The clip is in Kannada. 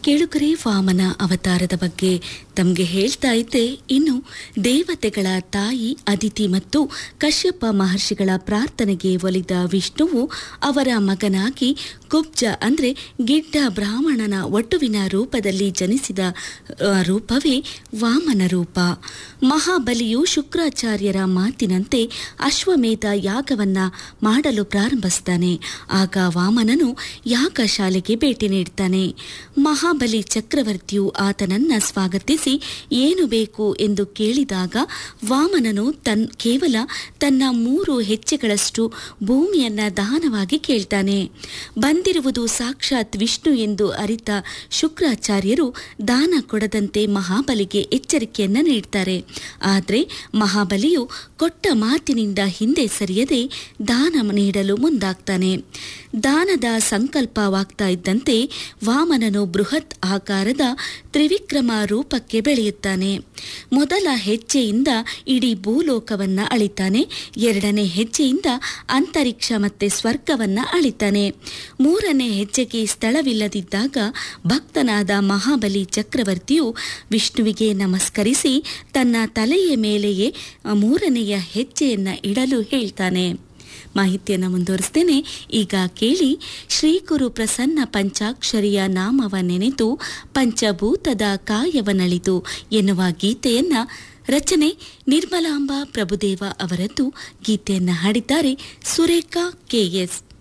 ಕೇಳುಗರೆ ವಾಮನ ಅವತಾರದ ಬಗ್ಗೆ ತಮಗೆ ಹೇಳ್ತಾ ಇದ್ದೆ ಇನ್ನು ದೇವತೆಗಳ ತಾಯಿ ಅದಿತಿ ಮತ್ತು ಕಶ್ಯಪ ಮಹರ್ಷಿಗಳ ಪ್ರಾರ್ಥನೆಗೆ ಒಲಿದ ವಿಷ್ಣುವು ಅವರ ಮಗನಾಗಿ ಕುಬ್ಜ ಅಂದ್ರೆ ಗಿಡ್ಡ ಬ್ರಾಹ್ಮಣನ ಒಟ್ಟುವಿನ ರೂಪದಲ್ಲಿ ಜನಿಸಿದ ಆ, ರೂಪವೇ ವಾಮನ ರೂಪ ಮಹಾಬಲಿಯು ಶುಕ್ರಾಚಾರ್ಯರ ಮಾತಿನಂತೆ ಅಶ್ವಮೇಧ ಯಾಗವನ್ನ ಮಾಡಲು ಪ್ರಾರಂಭಿಸ್ತಾನೆ ಆಗ ವಾಮನನು ಯಾಗ ಶಾಲೆಗೆ ಭೇಟಿ ನೀಡ್ತಾನೆ ಮಹಾಬಲಿ ಚಕ್ರವರ್ತಿಯು ಆತನನ್ನ ಸ್ವಾಗತಿಸಿ ಏನು ಬೇಕು ಎಂದು ಕೇಳಿದಾಗ ವಾಮನನು ತನ್ ಕೇವಲ ತನ್ನ ಮೂರು ಹೆಜ್ಜೆಗಳಷ್ಟು ಭೂಮಿಯನ್ನ ದಾನವಾಗಿ ಕೇಳ್ತಾನೆ ಬಂದಿರುವುದು ಸಾಕ್ಷಾತ್ ವಿಷ್ಣು ಎಂದು ಅರಿತ ಶುಕ್ರಾಚಾರ್ಯರು ದಾನ ಕೊಡದಂತೆ ಮಹಾಬಲಿಗೆ ಎಚ್ಚರಿಕೆಯನ್ನ ನೀಡ್ತಾರೆ ಆದರೆ ಮಹಾಬಲಿಯು ಕೊಟ್ಟ ಮಾತಿನಿಂದ ಹಿಂದೆ ಸರಿಯದೆ ದಾನ ನೀಡಲು ಮುಂದಾಗ್ತಾನೆ ದಾನದ ಸಂಕಲ್ಪವಾಗ್ತಾ ಇದ್ದಂತೆ ವಾಮನನು ಬೃಹತ್ ಆಕಾರದ ತ್ರಿವಿಕ್ರಮ ರೂಪಕ್ಕೆ ಬೆಳೆಯುತ್ತಾನೆ ಮೊದಲ ಹೆಜ್ಜೆಯಿಂದ ಇಡೀ ಭೂಲೋಕವನ್ನ ಅಳಿತಾನೆ ಎರಡನೇ ಹೆಜ್ಜೆಯಿಂದ ಅಂತರಿಕ್ಷ ಮತ್ತೆ ಸ್ವರ್ಗವನ್ನ ಅಳಿತಾನೆ ಮೂರನೇ ಹೆಜ್ಜೆಗೆ ಸ್ಥಳವಿಲ್ಲದಿದ್ದಾಗ ಭಕ್ತನಾದ ಮಹಾಬಲಿ ಚಕ್ರವರ್ತಿಯು ವಿಷ್ಣುವಿಗೆ ನಮಸ್ಕರಿಸಿ ತನ್ನ ತಲೆಯ ಮೇಲೆಯೇ ಆ ಮೂರನೆಯ ಹೆಜ್ಜೆಯನ್ನ ಇಡಲು ಹೇಳ್ತಾನೆ ಮಾಹಿತಿಯನ್ನು ಮುಂದುವರಿಸ್ತೇನೆ ಈಗ ಕೇಳಿ ಶ್ರೀ ಗುರು ಪ್ರಸನ್ನ ಪಂಚಾಕ್ಷರಿಯ ನಾಮವ ನೆನೆದು ಪಂಚಭೂತದ ಕಾಯವನಳಿದು ಎನ್ನುವ ಗೀತೆಯನ್ನ ರಚನೆ ನಿರ್ಮಲಾಂಬ ಪ್ರಭುದೇವ ಅವರದ್ದು ಗೀತೆಯನ್ನ ಹಾಡಿದ್ದಾರೆ ಸುರೇಖಾ ಕೆಎಸ್